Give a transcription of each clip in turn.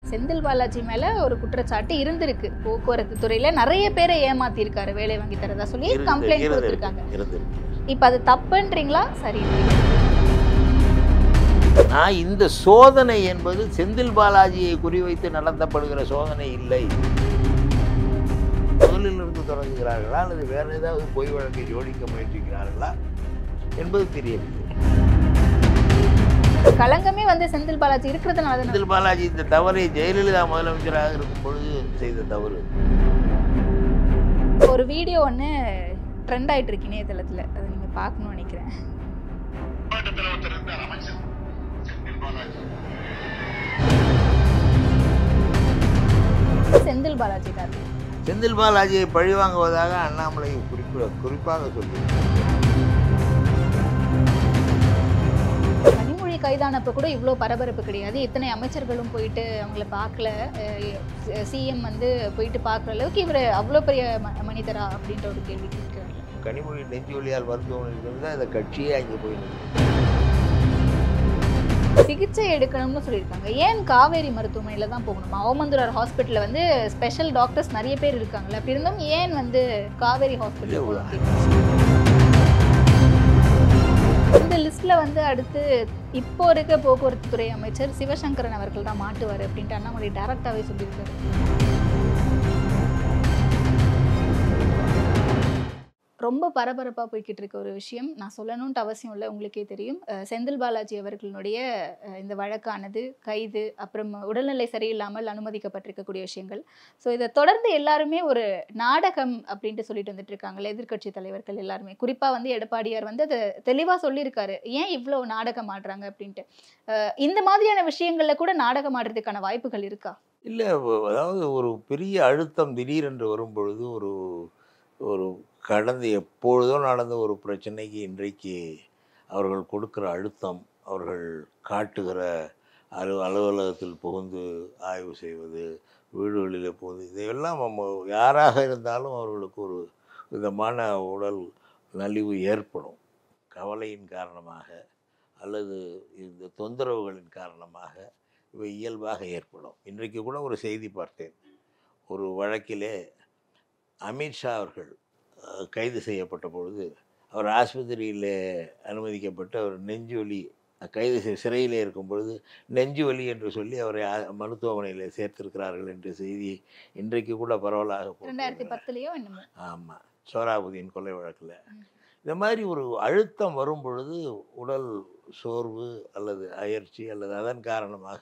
செந்தில் பாலாஜி மேல ஒரு குற்றச்சாட்டு இருந்திருக்கு போக்குவரத்து துறையில நிறைய பேரை ஏமாத்தி இருக்காரு வேலை வாங்கி தரதா சொல்லி இருந்து- கம்ப்ளைண்ட் இருந்து- கொடுத்திருக்காங்க இருந்திருக்கு இப்ப அது தப்புன்றீங்களா சரி நான் இந்த சோதனை என்பது செந்தில் பாலாஜியை குறிவைத்து நடத்தப்படுகிற சோதனை இல்லை முதலில் இருந்து தொடங்குகிறார்களா அல்லது வேற ஏதாவது பொய் வழக்கை ஜோடிக்க முயற்சிக்கிறார்களா என்பது தெரியவில்லை களங்கமே வந்து செந்தில் பாலாஜி இருக்கிறதுனால தானே செந்தில் பாலாஜி இந்த தவறை ஜெயலலிதா முதலமைச்சராக இருக்கும் பொழுது செய்த தவறு ஒரு வீடியோ ஒன்று ட்ரெண்ட் ஆயிட்டு இருக்கு இணையதளத்துல அதை நீங்க பார்க்கணும்னு நினைக்கிறேன் போராட்டத்தில் ஒருத்தர் இருந்தார் அமைச்சர் செந்தில் பாலாஜி செந்தில் பாலாஜி தான் செந்தில் பாலாஜியை பழிவாங்குவதாக அண்ணாமலை குறிப்பிட குறிப்பாக சொல்லி கனிமொழி கைதானப்ப கூட இவ்வளோ பரபரப்பு கிடையாது இத்தனை அமைச்சர்களும் போயிட்டு அவங்கள பார்க்கல சிஎம் வந்து போயிட்டு பார்க்குற அளவுக்கு இவர் அவ்வளோ பெரிய ம- மனிதரா அப்படின்ற ஒரு கேள்வி கேட்கிறாங்க கனிமொழி நெஞ்சு வலியால் மருத்துவமனையில் இருந்தால் இந்த கட்சியே அங்கே போய் நிற்கும். சிகிச்சை எடுக்கணும்னு சொல்லியிருக்காங்க ஏன் காவேரி மருத்துவமனையில் தான் போகணுமா ஓமந்தூரார் ஹாஸ்பிட்டலில் வந்து ஸ்பெஷல் டாக்டர்ஸ் நிறைய பேர் இருக்காங்கல்ல அப்படி இருந்தும் ஏன் வந்து காவேரி ஹாஸ்பிட்டல் போகணும் இந்த லிஸ்ட்ல வந்து அடுத்து இப்போ இருக்க போக்குவரத்து துறை அமைச்சர் சிவசங்கரன் அவர்கள் தான் மாட்டுவார் அப்படின்ட்டு அண்ணாமலை டைரக்டாவே சொல்லியிருக்காரு ரொம்ப பரபரப்பாக போய்கிட்டு இருக்க ஒரு விஷயம் நான் சொல்லணும்ட்டு அவசியம் இல்லை உங்களுக்கே தெரியும் அஹ் செந்தில் பாலாஜி அவர்களுடைய அஹ், இந்த வழக்கானது கைது அப்புறம் உடல்நிலை சரியில்லாமல் அனுமதிக்கப்பட்டிருக்கக்கூடிய விஷயங்கள் ஸோ இதை தொடர்ந்து எல்லாருமே ஒரு நாடகம் அப்படின்ட்டு சொல்லிட்டு வந்துட்டு இருக்காங்கல்ல எதிர்க்கட்சி தலைவர்கள் எல்லாருமே குறிப்பாக வந்து எடப்பாடியார் வந்து அதை தெளிவாக சொல்லியிருக்காரு ஏன் இவ்வளோ நாடகம் ஆடுறாங்க அப்படின்ட்டு அஹ், இந்த மாதிரியான விஷயங்கள்ல கூட நாடகம் ஆடுறதுக்கான வாய்ப்புகள் இருக்கா இல்லை அதாவது ஒரு பெரிய அழுத்தம் திடீரென்று வரும் பொழுது ஒரு ஒரு கடந்து எப்பொழுதோ நடந்த ஒரு பிரச்சனைக்கு இன்றைக்கு அவர்கள் கொடுக்கிற அழுத்தம் அவர்கள் காட்டுகிற அலு அலுவலகத்தில் புகுந்து ஆய்வு செய்வது வீடுகளில் புகுந்து இதையெல்லாம் நம்ம யாராக இருந்தாலும் அவர்களுக்கு ஒரு விதமான உடல் நலிவு ஏற்படும் கவலையின் காரணமாக அல்லது இந்த தொந்தரவுகளின் காரணமாக இவை இயல்பாக ஏற்படும் இன்றைக்கு கூட ஒரு செய்தி பார்த்தேன் ஒரு வழக்கிலே அமித்ஷா அவர்கள் அஹ், கைது செய்யப்பட்ட பொழுது அவர் ஆஸ்பத்திரியில் அனுமதிக்கப்பட்டு அவர் நெஞ்சு வலி கைது செய் சிறையிலே இருக்கும் பொழுது நெஞ்சு வலி என்று சொல்லி அவரை ஆ- மருத்துவமனையில் சேர்த்திருக்கிறார்கள் என்ற செய்தி இன்றைக்கு கூட பரவலாக ரெண்டாயிரத்தி போட்டிருக்கிறார். பத்துலயோ என்னமோ ஆமாம் சோராபுதீன் கொலை வழக்கில் ம். இந்த மாதிரி ஒரு அழுத்தம் வரும் பொழுது உடல் சோர்வு அல்லது அயற்சி அல்லது அதன் காரணமாக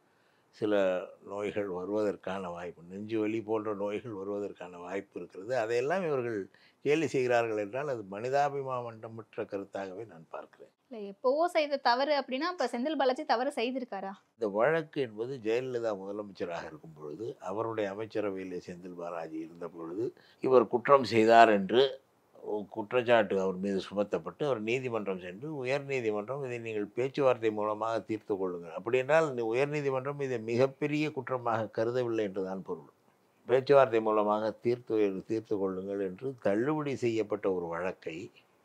சில நோய்கள் வருவதற்கான வாய்ப்பு நெஞ்சு வலி போன்ற நோய்கள் வருவதற்கான வாய்ப்பு இருக்கிறது அதையெல்லாம் இவர்கள் கேலி செய்கிறார்கள் என்றால் அது மனிதாபிமானமற்ற கருத்தாகவே நான் பார்க்கிறேன் இல்லை எப்போவோ செய்த தவறு அப்படின்னா இப்போ செந்தில் பாலாஜி தவறு செய்திருக்காரா இந்த வழக்கு என்பது ஜெயலலிதா முதலமைச்சராக இருக்கும் பொழுது அவருடைய அமைச்சரவையில் செந்தில் பாலாஜி இருந்த பொழுது இவர் குற்றம் செய்தார் என்று குற்றச்சாட்டு அவர் மீது சுமத்தப்பட்டு அவர் நீதிமன்றம் சென்று உயர்நீதிமன்றம் இதை நீங்கள் பேச்சுவார்த்தை மூலமாக தீர்த்து கொள்ளுங்கள் அப்படி என்றால் இந்த உயர்நீதிமன்றம் இதை மிகப்பெரிய குற்றமாக கருதவில்லை என்றுதான் பொருள் பேச்சுவார்த்தை மூலமாக தீர்த்து தீர்த்து கொள்ளுங்கள் என்று தள்ளுபடி செய்யப்பட்ட ஒரு வழக்கை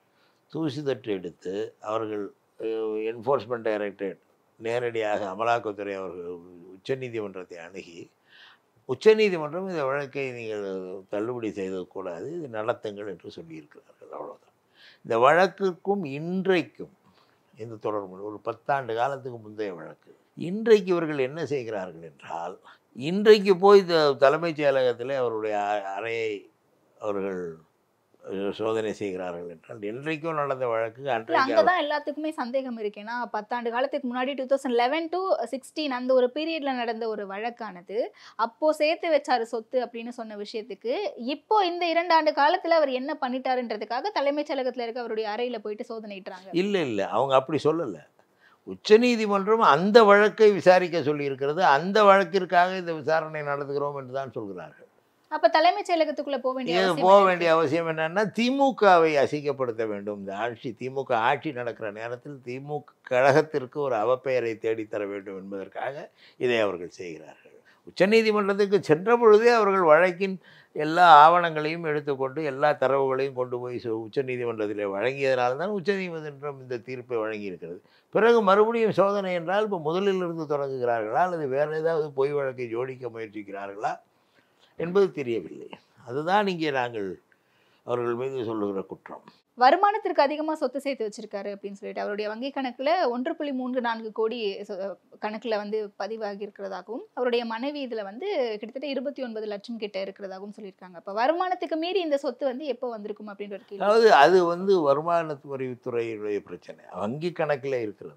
தூசி தட்டு எடுத்து அவர்கள் என்ஃபோர்ஸ்மெண்ட் டைரக்டரேட் நேரடியாக அமலாக்கத்துறை அவர்கள் உச்சநீதிமன்றத்தை அணுகி உச்சநீதிமன்றம் இந்த வழக்கை நீங்கள் தள்ளுபடி செய்தக்கூடாது இது நடத்துங்கள் என்று சொல்லியிருக்கிறார்கள் அவ்வளோதான் இந்த வழக்குக்கும் இன்றைக்கும் இந்த தொடர்பு ஒரு பத்தாண்டு காலத்துக்கு முந்தைய வழக்கு இன்றைக்கு இவர்கள் என்ன செய்கிறார்கள் என்றால் இன்றைக்கு போய் இந்த தலைமைச் செயலகத்தில் அவருடைய அ- அறையை அவர்கள் அஹ், சோதனை செய்கிறார்கள் என்றால் என்றைக்கும் நடந்த வழக்கு இல்ல அன்றைக்கு அவர் அங்கதான் எல்லாத்துக்குமே சந்தேகம் இருக்கு ஏன்னா பத்தாண்டு காலத்துக்கு முன்னாடி two thousand eleven to sixteen அந்த ஒரு பீரியட்ல நடந்த ஒரு வழக்கானது அப்போ சேர்த்து வச்சாரு சொத்து அப்படின்னு சொன்ன விஷயத்துக்கு இப்போ இந்த இரண்டு ஆண்டு காலத்துல அவர் என்ன பண்ணிட்டாருன்றதுக்காக தலைமைச் செயலகத்துல இருக்க அவருடைய அறையில போயிட்டு சோதனையிட்டாங்க இல்லை இல்லை அவங்க அப்படி சொல்லலை உச்சநீதிமன்றம் அந்த வழக்கை விசாரிக்க சொல்லியிருக்கிறது அந்த வழக்கிற்காக இந்த விசாரணை நடத்துகிறோம் என்று தான் சொல்கிறார்கள் அப்ப தலைமைச் செயலகத்துக்குள்ள போக வேண்டிய இது அவசியம் போக என்ன வேண்டிய அவசியம் என்னன்னா திமுகவை அசிங்கப்படுத்த வேண்டும் இந்த ஆட்சி திமுக ஆட்சி நடக்கிற நேரத்தில் திமுக கழகத்திற்கு ஒரு அவப்பெயரை தேடித்தர வேண்டும் என்பதற்காக இதை அவர்கள் செய்கிறார்கள் உச்சநீதிமன்றத்துக்கு சென்ற பொழுதே அவர்கள் வழக்கின் எல்லா ஆவணங்களையும் எடுத்துக்கொண்டு எல்லா தரவுகளையும் கொண்டு போய் சு- உச்சநீதிமன்றத்தில் வழங்கியதனால தான் உச்சநீதிமன்றம் இந்த தீர்ப்பை வழங்கியிருக்கிறது பிறகு மறுபடியும் சோதனை என்றால் இப்போ முதலிலிருந்து தொடங்குகிறார்களா அல்லது வேறு ஏதாவது பொய் வழக்கை ஜோடிக்க முயற்சிக்கிறார்களா என்பது தெரியவில்லை அதுதான் இங்கே நாங்கள் அவர்கள் மீது சொல்லுகிற குற்றம் வருமானத்திற்கு அதிகமா சொத்து சேர்த்து வச்சிருக்காரு அப்படின்னு சொல்லிட்டு அவருடைய வங்கி கணக்குல ஒன்று புள்ளி மூன்று நான்கு கோடி சொ- கணக்குல வந்து பதிவாகி இருக்கிறதாகவும் அவருடைய மனைவி இதுல வந்து கிட்டத்தட்ட இருபத்தி ஒன்பது லட்சம் கிட்ட இருக்கிறதாகவும் சொல்லியிருக்காங்க அப்ப வருமானத்துக்கு மீறி இந்த சொத்து வந்து எப்போ வந்திருக்கும் அப்படின்ற ஒரு கேள்வி அதாவது அது வந்து வருமான வரித்துறையுடைய பிரச்சனை வங்கி கணக்கில் இருக்கிறது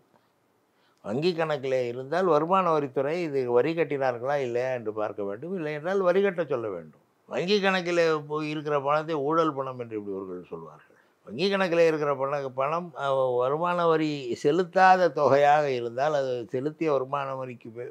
வங்கி கணக்கில் இருந்தால் வருமான வரித்துறை இது வரி கட்டினார்களா இல்லையா என்று பார்க்க வேண்டும் இல்லை என்றால் வரி கட்ட சொல்ல வேண்டும் வங்கி கணக்கில் போய் இருக்கிற பணத்தை ஊழல் பணம் என்று இப்படி அவர்கள் சொல்வார்கள் வங்கி கணக்கில் இருக்கிற பண பணம் அஹ், வருமான வரி செலுத்தாத தொகையாக இருந்தால் அது செலுத்திய வருமான வரிக்கு மே-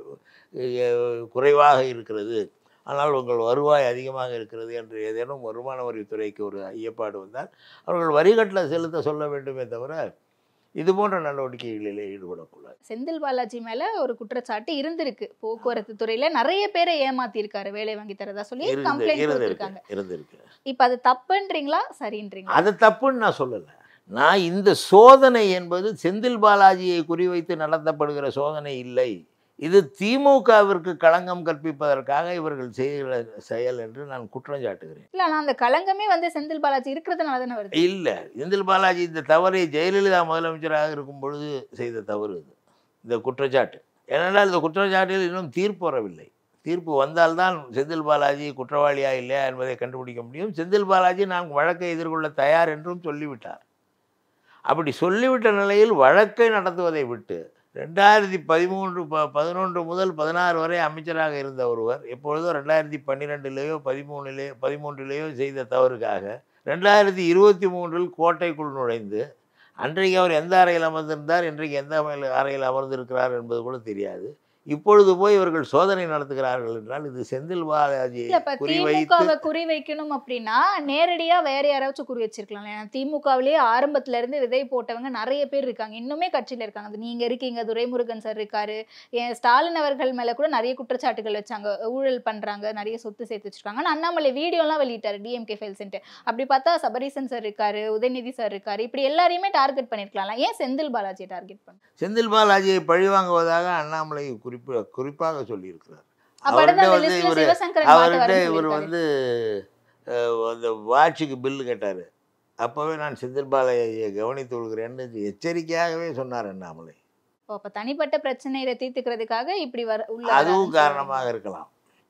அஹ், குறைவாக இருக்கிறது ஆனால் உங்கள் வருவாய் அதிகமாக இருக்கிறது என்று ஏதேனும் வருமான வரித்துறைக்கு ஒரு ஐயப்பாடு வந்தால் அவர்கள் வரி கட்டல செலுத்த சொல்ல வேண்டுமே தவிர இது போன்ற நடவடிக்கைகளிலே ஈடுபடக்கூடாது செந்தில் பாலாஜி மேல ஒரு குற்றச்சாட்டு இருந்திருக்கு போக்குவரத்து துறையில நிறைய பேரை ஏமாத்தி இருக்காரு வேலை வாங்கி தரதா சொல்லி இருந்து கம்ப்ளைண்ட் இருந்திருக்கு கொடுத்திருக்காங்க இருந்திருக்கு இப்ப அது தப்புன்றீங்களா சரின்றீங்களா அது தப்புன்னு நான் சொல்லலை நான் இந்த சோதனை என்பது செந்தில் பாலாஜியை குறிவைத்து நடத்தப்படுகிற சோதனை இல்லை இது திமுகவிற்கு களங்கம் கற்பிப்பதற்காக இவர்கள் செய்கிற செயல் என்று நான் குற்றம் சாட்டுகிறேன் இல்ல ஆனா அந்த களங்கமே வந்து செந்தில் பாலாஜி இருக்கிறதுனால தானே வருது இல்லை செந்தில் பாலாஜி இந்த தவறை ஜெயலலிதா முதலமைச்சராக இருக்கும் பொழுது செய்த தவறு இது இந்த குற்றச்சாட்டு ஏனென்றால் இந்த குற்றச்சாட்டில் இன்னும் தீர்ப்பு வரவில்லை தீர்ப்பு வந்தால்தான் செந்தில் பாலாஜி குற்றவாளியா இல்லையா என்பதை கண்டுபிடிக்க முடியும் செந்தில் பாலாஜி நான் வழக்கை எதிர்கொள்ள தயார் என்றும் சொல்லிவிட்டார் அப்படி சொல்லிவிட்ட நிலையில் வழக்கை நடத்துவதை விட்டு ரெண்டாயிரத்தி பதிமூன்று ப பதினொன்று முதல் பதினாறு வரை அமைச்சராக இருந்த ஒருவர் எப்பொழுதோ ரெண்டாயிரத்தி பன்னிரெண்டுலேயோ பதிமூணுலேயோ பதிமூன்றிலேயோ செய்த தவறுக்காக ரெண்டாயிரத்தி இருபத்தி மூன்றில் கோட்டைக்குள் நுழைந்து அன்றைக்கு அவர் எந்த அறையில் அமர்ந்திருந்தார் இன்றைக்கு எந்த அறையில் அறையில் அமர்ந்திருக்கிறார் என்பது கூட தெரியாது இப்பொழுது போய் இவர்கள் சோதனை நடத்துகிறார்கள் என்றால் இது செந்தில் பாலாஜியை இல்ல இப்ப குறிவைத்து திமுகவை குறி வைக்கணும் அப்படின்னா நேரடியா வேற யாராச்சும் குறி வச்சிருக்கலாம் ஏன்னா திமுகவிலேயே ஆரம்பத்துல இருந்து விதை போட்டவங்க நிறைய பேர் இருக்காங்க இன்னுமே கட்சியில இருக்காங்க அது நீங்க இருக்கீங்க துரைமுருகன் சார் இருக்காரு ஏன் ஸ்டாலின் அவர்கள் மேல கூட நிறைய குற்றச்சாட்டுகள் வச்சாங்க ஊழல் பண்றாங்க நிறைய சொத்து சேர்த்து வச்சிருக்காங்க ஆனா அண்ணாமலை வீடியோ எல்லாம் வெளியிட்டாரு டிஎம்கே ஃபைல்ஸ்ன்ட்டு அப்படி பார்த்தா சபரீசன் சார் இருக்காரு உதயநிதி சார் இருக்காரு இப்படி எல்லாரையுமே டார்கெட் பண்ணிருக்கலாம் ஏன் செந்தில் பாலாஜியை டார்கெட் பண்ண செந்தில் பாலாஜியை பழிவாங்குவதாக அண்ணாமலை குறிப்பு குறிப்பாக சொல்லியிருக்கிறார் அப்ப அடுத்த அவர்கிட்ட அந்த வந்து லிஸ்ட்ல இவர் சிவசங்கரன் அவர்கிட்ட மாத்த இவர் வரேன்னு வந்து அஹ், அந்த வாட்சுக்கு பில்லு கேட்டார் அப்போவே நான் செந்தில் பாலாஜியை கவனித்து கொள்கிறேன்னு எச்சரிக்கையாகவே சொன்னார் அண்ணாமலை ஓ, அப்ப தனிப்பட்ட பிரச்சனையை தீர்த்துக்கிறதுக்காக இப்படி வர உள்ள அதுவும் வராருன்னு காரணமாக இருக்கலாம்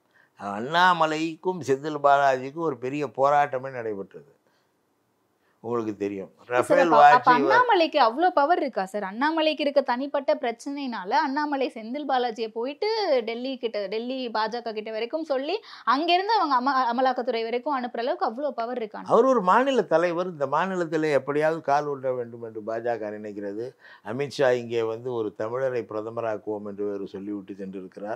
அண்ணாமலைக்கும் செந்தில் பாலாஜிக்கும் ஒரு பெரிய போராட்டமே நடைபெற்றது உங்களுக்கு தெரியும் சார், ரஃபேல் அப்ப- அப்ப வாட்சி அண்ணாமலைக்கு அவ்வளோ பவர் இருக்கா சார் அண்ணாமலைக்கு இருக்க தனிப்பட்ட பிரச்சனைனால அண்ணாமலை செந்தில் பாலாஜியை போயிட்டு டெல்லி கிட்ட டெல்லி பாஜக கிட்ட வரைக்கும் சொல்லி அங்கிருந்து அவங்க அம அமலாக்கத்துறை வரைக்கும் அனுப்புற அளவுக்கு அவ்வளோ பவர் இருக்கா அவர் ஒரு மாநில தலைவர் இந்த மாநிலத்தில் எப்படியாவது கால் ஊன்ற வேண்டும் என்று பாஜக நினைக்கிறது அமித்ஷா இங்கே வந்து ஒரு தமிழரை பிரதமராக்குவோம் என்று வேறு சொல்லிவிட்டு சென்றிருக்கிறார்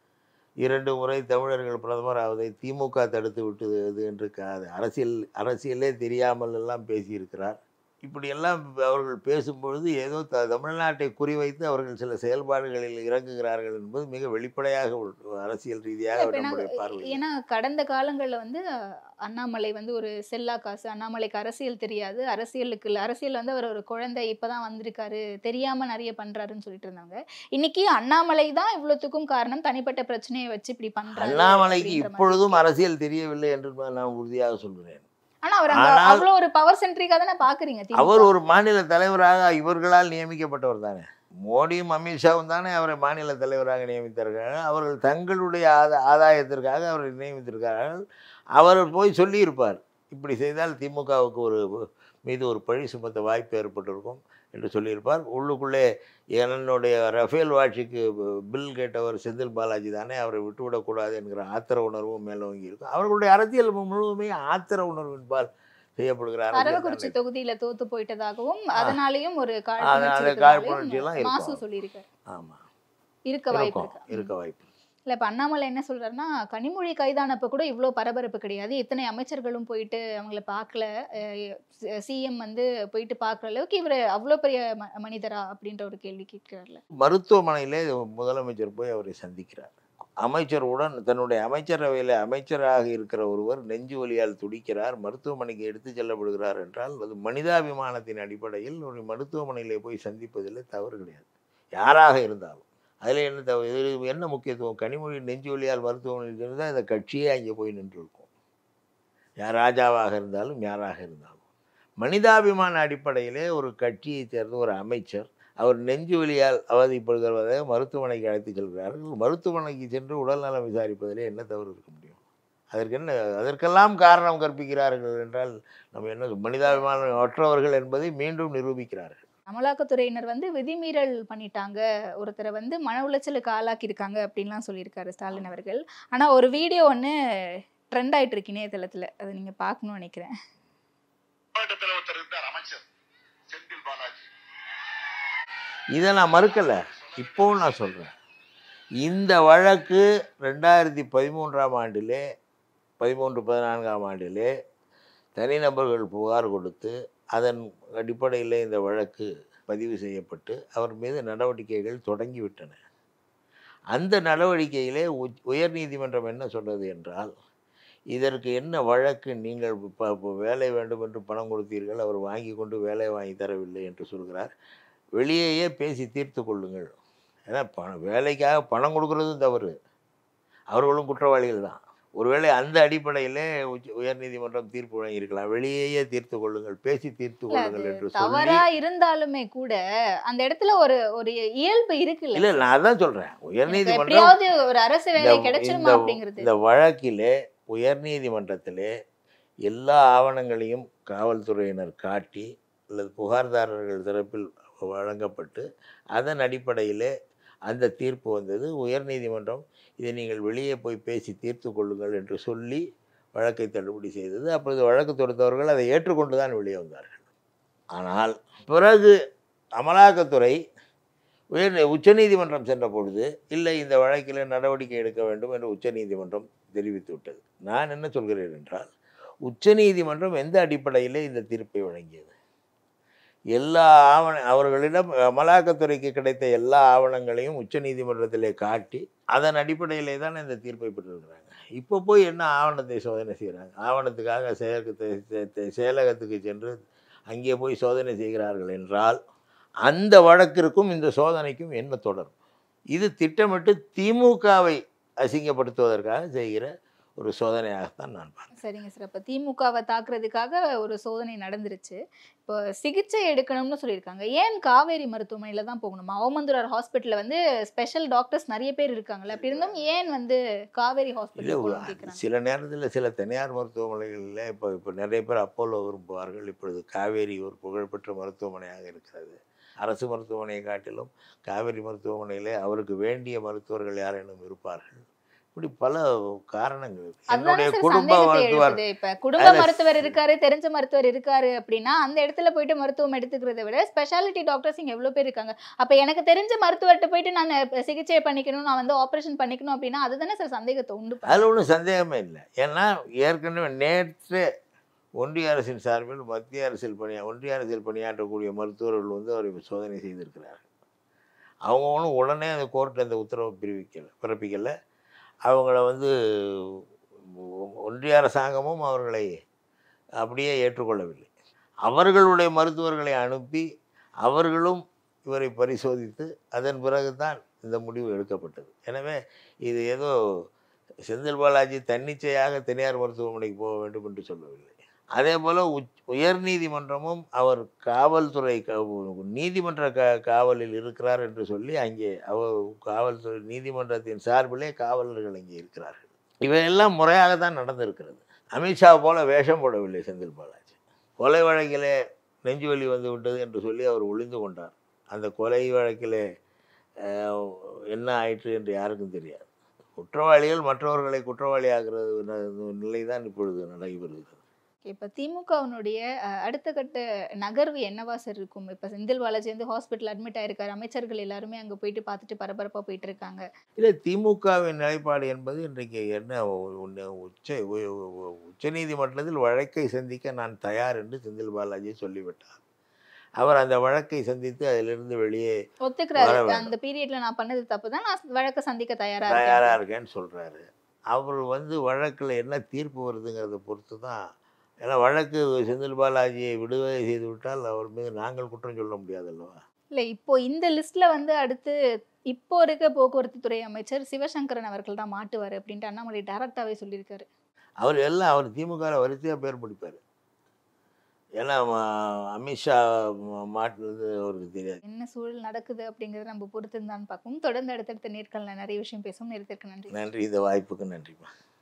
இரண்டு முறை தமிழர்கள் பிரதமராவதை திமுக தடுத்து விட்டது என்று கா- அரசியல் அரசியலே தெரியாமல் எல்லாம் பேசியிருக்கிறார் இப்படியெல்லாம் அவர்கள் பேசும்பொழுது ஏதோ த தமிழ்நாட்டை குறிவைத்து அவர்கள் சில செயல்பாடுகளில் இறங்குகிறார்கள் என்பது மிக வெளிப்படையாக ஒரு அரசியல் ரீதியாக இப்ப நம்முடைய நாங்க- பார்வை ஏன்னா கடந்த காலங்கள்ல வந்து அஹ், அண்ணாமலை வந்து ஒரு செல்லா காசு அண்ணாமலைக்கு அரசியல் தெரியாது அரசியலுக்கு இல்ல அரசியல் வந்து அவர் ஒரு குழந்தை இப்பதான் வந்திருக்காரு தெரியாம நிறைய பண்றாருன்னு சொல்லிட்டு இருந்தாங்க இன்னைக்கு அண்ணாமலை தான் இவ்வளவுத்துக்கும் காரணம் தனிப்பட்ட பிரச்சனையை வச்சு இப்படி பண்றாரு அண்ணாமலைக்கு அப்படின்ற மாதிரி இப்பொழுதும் அரசியல் தெரியவில்லை என்று நான் உறுதியாக சொல்கிறேன் ஆனா அவர் அங்க ஆனால் அவ்வளவு ஒரு பவர் சென்ட்ரிக்கா தானே பாக்குறீங்க திமுக. அவர் ஒரு மாநில தலைவராக இவர்களால் நியமிக்கப்பட்டவர் தானே மோடியும் அமித்ஷாவும் தானே அவரை மாநில தலைவராக நியமித்தார்கள் அவர்கள் தங்களுடைய ஆதா ஆதாயத்திற்காக அவரை நியமித்திருக்கிறார்கள் அவர் போய் சொல்லியிருப்பார் இப்படி செய்தால் திமுகவுக்கு ஒரு மீது ஒரு பழி சுமத்த வாய்ப்பு ஏற்பட்டிருக்கும் என்று சொல்லியிருப்பார் உள்ளுக்குள்ளே என்னுடைய ரஃபேல் வாட்சிக்கு பில் கேட்டவர் செந்தில் பாலாஜி தானே அவரை விட்டுவிடக்கூடாது என்கிற ஆத்திர உணர்வும் மேலோங்கி இருக்கும் அவர்களுடைய அரசியல் முழுவதுமே ஆத்திர உணர்வின்பால் செய்யப்படுகிற அரசியல் அரவக்குறிச்சி தானே. தொகுதியில தோத்து போயிட்டதாகவும் அதனாலயும் ஒரு அது- அது காழ்ப்புணர்ச்சி காழ்ப்புணர்ச்சி எல்லாம் இருக்கதாகவும் இருக்கும். மாசு சொல்லியிருக்காரு ஆமா இருக்க வாய்ப்பு இருக்கும் இருக்கு இருக்க வாய்ப்பு இல்ல இப்ப அண்ணாமலை என்ன சொல்றாருன்னா கனிமொழி கைதானப்ப கூட இவ்ளோ பரபரப்பு கிடையாது இத்தனை அமைச்சர்களும் போயிட்டு அவங்கள பார்க்கல சிஎம் வந்து போயிட்டு பார்க்குற அளவுக்கு இவர் அவ்வளோ பெரிய ம- மனிதரா அப்படின்ற ஒரு கேள்வி கேட்கிறார்ல மருத்துவமனையிலே முதலமைச்சர் போய் அவரை சந்திக்கிறார் அமைச்சருடன் தன்னுடைய அமைச்சரவையில் அமைச்சராக இருக்கிற ஒருவர் நெஞ்சு வலியால் துடிக்கிறார் மருத்துவமனைக்கு எடுத்து செல்லப்படுகிறார் என்றால் அது மனிதாபிமானத்தின் அடிப்படையில் ஒரு மருத்துவமனையிலே போய் சந்திப்பதில் தவறு கிடையாது யாராக இருந்தாலும் அதில் என்ன தவறு இது என்ன முக்கியத்துவம் கனிமொழி நெஞ்சு வலியால் மருத்துவமனையில் இருந்தால் இந்த கட்சியே அங்கே போய் நின்று இருக்கும் யார் ராஜாவாக இருந்தாலும் யாராக இருந்தாலும் மனிதாபிமான அடிப்படையிலே ஒரு கட்சியைச் சேர்ந்த ஒரு அமைச்சர் அவர் நெஞ்சு வலியால் அவதிப்படுகிறவரை மருத்துவமனைக்கு அழைத்து செல்கிறார்கள் மருத்துவமனைக்கு சென்று உடல்நலம் விசாரிப்பதிலே என்ன தவறு இருக்க முடியும் அதற்கு என்ன அதற்கெல்லாம் காரணம் கற்பிக்கிறார்கள் என்றால் நம்ம என்ன மனிதாபிமானம் அற்றவர்கள் என்பதை மீண்டும் நிரூபிக்கிறார்கள் அமலாக்கத்துறையினர் வந்து விதிமீறல் பண்ணிட்டாங்க ஒருத்தரை வந்து மன உளைச்சலுக்கு ஆளாக்கியிருக்காங்க அப்படின்லாம் சொல்லியிருக்காரு ஸ்டாலின் அவர்கள் ஆனா ஒரு வீடியோ ஒன்று ட்ரெண்ட் ஆயிட்டு இருக்கு இணையதளத்துல அதை நீங்க பார்க்கணும்னு நினைக்கிறேன் போராட்டத்தில் ஒருத்தர் இருந்தார் அமைச்சர் செந்தில் பாலாஜி இதை நான் மறுக்கலை இப்போவும் நான் சொல்கிறேன் இந்த வழக்கு ரெண்டாயிரத்தி பதிமூன்றாம் ஆண்டிலே பதிமூன்று பதினான்காம் ஆண்டிலே தனிநபர்கள் புகார் கொடுத்து அதன் அடிப்படையில் இந்த வழக்கு பதிவு செய்யப்பட்டு அவர் மீது நடவடிக்கைகள் தொடங்கிவிட்டன அந்த நடவடிக்கையிலே உச் உயர்நீதிமன்றம் என்ன சொன்னது என்றால் இதற்கு என்ன வழக்கு நீங்கள் இப்போ இப்போ வேலை வேண்டும் என்று பணம் கொடுத்தீர்கள் அவர் வாங்கி கொண்டு வேலை வாங்கி தரவில்லை என்று சொல்கிறார் வெளியேயே பேசி தீர்த்து கொள்ளுங்கள் ஏன்னா பணம் வேலைக்காக பணம் கொடுக்கறதும் தவறு அவர்களும் குற்றவாளிகள் தான் ஒருவேளை அந்த அடிப்படையிலே உச்ச உயர்நீதிமன்றம் தீர்ப்பு வழங்கியிருக்கலாம் வெளியேயே தீர்த்து கொள்ளுங்கள் பேசி தீர்த்து இல்ல, கொள்ளுங்கள் என்று சொல்லி தவறா இருந்தாலுமே கூட அந்த இடத்துல ஒரு ஒரு இயல்பு இருக்குல்ல இல்லை நான் அதான் சொல்கிறேன் எனக்கு உயர்நீதிமன்றம் எப்படியாவது ஒரு அரசு வேலை இந்த- கிடைச்சிருமா இந்த- அப்படிங்கிறது இந்த வழக்கிலே உயர்நீதிமன்றத்திலே எல்லா ஆவணங்களையும் காவல்துறையினர் காட்டி அல்லது புகார்தாரர்கள் தரப்பில் வழங்கப்பட்டு அதன் அடிப்படையிலே அந்த தீர்ப்பு வந்தது உயர்நீதிமன்றம் இதை நீங்கள் வெளியே போய் பேசி தீர்த்து கொள்ளுங்கள் என்று சொல்லி வழக்கை தள்ளுபடி செய்தது அப்பொழுது வழக்கு தொடுத்தவர்கள் அதை ஏற்றுக்கொண்டு தான் வெளியே வந்தார்கள் ஆனால் பிறகு அமலாக்கத்துறை உயர் உச்சநீதிமன்றம் சென்ற பொழுது இல்லை இந்த வழக்கில் நடவடிக்கை எடுக்க வேண்டும் என்று உச்சநீதிமன்றம் தெரிவித்து விட்டது நான் என்ன சொல்கிறேன் என்றால் உச்சநீதிமன்றம் எந்த அடிப்படையிலே இந்த தீர்ப்பை வழங்கியது எல்லா ஆவண அவர்களிடம் அமலாக்கத்துறைக்கு கிடைத்த எல்லா ஆவணங்களையும் உச்சநீதிமன்றத்திலே காட்டி அதன் அடிப்படையிலே தான் இந்த தீர்ப்பை பெற்றிருக்கிறாங்க இப்போ போய் என்ன ஆவணத்தை சோதனை செய்கிறாங்க ஆவணத்துக்காக செயற்கு செயலகத்துக்கு சென்று அங்கே போய் சோதனை செய்கிறார்கள் என்றால் அந்த வழக்கிற்கும் இந்த சோதனைக்கும் என்ன தொடரும் இது திட்டமிட்டு திமுகவை அசிங்கப்படுத்துவதற்காக செய்கிற ஒரு சோதனையாகத்தான் நான் பார்க்கிறேன் சரிங்க சார் அப்போ திமுகவை தாக்குறதுக்காக ஒரு சோதனை நடந்துருச்சு இப்போ சிகிச்சை எடுக்கணும்னு சொல்லியிருக்காங்க ஏன் காவேரி மருத்துவமனையில தான் போகணுமா ஓமந்தூரார் ஹாஸ்பிட்டல்ல வந்து ஸ்பெஷல் டாக்டர்ஸ் நிறைய பேர் இருக்காங்கல்ல அப்படி இருந்தும் ஏன் வந்து காவேரி இல்லை ஹாஸ்பிட்டல் போகணும்னு கேட்குறாங்க சில நேரத்தில் சில தனியார் மருத்துவமனைகளில் இப்போ இப்போ நிறைய பேர் அப்போலோ விரும்புவார்கள் இப்பொழுது காவேரி ஒரு புகழ்பெற்ற மருத்துவமனையாக இருக்கிறது அரசு மருத்துவமனையை காட்டிலும் காவேரி மருத்துவமனையிலே அவருக்கு வேண்டிய மருத்துவர்கள் யாரேனும் இருப்பார்கள் இப்படி பல காரணங்கள் இருக்கு. என்னுடைய அதுதானே சார் குடும்ப சந்தேகத்தை மருத்துவர் எழுப்புது இப்ப குடும்ப அதுல மருத்துவர் இருக்காரு தெரிஞ்ச மருத்துவர் இருக்காரு அப்படின்னா அந்த இடத்துல போயிட்டு மருத்துவம் எடுத்துக்கிறத விட ஸ்பெஷாலிட்டி டாக்டர்ஸ் இங்க எவ்வளவு பேர் இருக்காங்க அப்ப எனக்கு தெரிஞ்ச மருத்துவர்கிட்ட போயிட்டு நான் இப்ப சிகிச்சை பண்ணிக்கணும் நான் வந்து ஆபரேஷன் பண்ணிக்கணும் அப்படின்னா அதுதானே சார் சந்தேகத்தை உண்டு பண்ணுது. அதில் ஒன்றும் சந்தேகமே இல்லை ஏன்னா ஏற்கனவே நேற்று ஒன்றிய அரசின் சார்பில் மத்திய அரசில் பணியா ஒன்றிய அரசில் பணியாற்றக்கூடிய மருத்துவர்கள் வந்து அவரை சோதனை செய்திருக்கிறார்கள் அவங்க ஒன்றும் உடனே அந்த கோர்ட் அந்த உத்தரவை பிரிவிக்கலை பிறப்பிக்கலை அவங்கள வந்து ஒன்றிய அரசாங்கமும் அவர்களை அப்படியே ஏற்றுக்கொள்ளவில்லை அவர்களுடைய மருத்துவர்களை அனுப்பி அவர்களும் இவரை பரிசோதித்து அதன் பிறகுதான் இந்த முடிவு எடுக்கப்பட்டது எனவே இது ஏதோ செந்தில் பாலாஜி தன்னிச்சையாக தனியார் மருத்துவமனைக்கு போக வேண்டும் என்று சொல்லவில்லை அதே போல் உச் உயர்நீதிமன்றமும் அவர் காவல்துறை க- நீதிமன்ற க காவலில் இருக்கிறார் என்று சொல்லி அங்கே அவர் காவல்துறை நீதிமன்றத்தின் சார்பிலே காவலர்கள் அங்கே இருக்கிறார்கள் இவையெல்லாம் முறையாக தான் நடந்திருக்கிறது அமித்ஷா போல வேஷம் போடவில்லை செந்தில் பாலாஜி கொலை வழக்கிலே நெஞ்சுவலி வந்து விட்டது என்று சொல்லி அவர் ஒளிந்து கொண்டார் அந்த கொலை வழக்கிலே அஹ், என்ன ஆயிற்று என்று யாருக்கும் தெரியாது குற்றவாளிகள் மற்றவர்களை குற்றவாளியாகிறது நிலை தான் இப்பொழுது நடைபெறுகிறது இப்ப திமுகவினுடைய அஹ், அடுத்த கட்ட நகர்வு என்னவா சார் இருக்கும் இப்ப செந்தில் பாலாஜி வந்து ஹாஸ்பிட்டல் அட்மிட் ஆயிருக்காரு அமைச்சர்கள் எல்லாருமே அங்க போயிட்டு பார்த்துட்டு பரபரப்பா போயிட்டு இருக்காங்க இல்லை திமுகவின் நிலைப்பாடு என்பது இன்றைக்கு என்ன ஒன்று உச்ச உச்ச நீதிமன்றத்தில் வழக்கை சந்திக்க நான் தயார் என்று செந்தில் பாலாஜி சொல்லிவிட்டார் அவர் அந்த வழக்கை சந்தித்து அதிலிருந்து வெளியே வர ஒத்துக்கிறாரு வேண்டும். அந்த பீரியட்ல நான் பண்ணது தப்பு தான் நான் வழக்க சந்திக்க தயாரா தயாராக இருக்கேன் இருக்கேன்னு சொல்கிறாரு அவர் வந்து வழக்கில் என்ன தீர்ப்பு வருதுங்கிறத பொறுத்து தான் ஏன்னா வழக்கு செந்தில் பாலாஜியை விடுதலை செய்து விட்டால் அவர் மீது நாங்கள் குற்றம் சொல்ல முடியாது அல்லவா இல்ல இப்போ இந்த லிஸ்ட்ல வந்து அடுத்து இப்போ இருக்க போக்குவரத்து துறை அமைச்சர் சிவசங்கரன் அவர்கள் தான் மாட்டுவாரு அப்படின்ட்டு அண்ணாமலை டைரக்டாவே சொல்லியிருக்காரு அவர் எல்லாம் அவர் திமுகவில் வரிசையாக பேர் பிடிப்பார் ஏன்னா ம- அமித்ஷா ம- மாட்டுறது அவருக்கு தெரியாது என்ன சூழல் நடக்குது அப்படிங்கறத நம்ம பொறுத்து தான் பார்ப்போம் தொடர்ந்து அடுத்தடுத்த நேர்காணல நிறைய விஷயம் பேசுவோம் நேரத்திற்கு நன்றி நன்றி இந்த வாய்ப்புக்கு நன்றிம்மா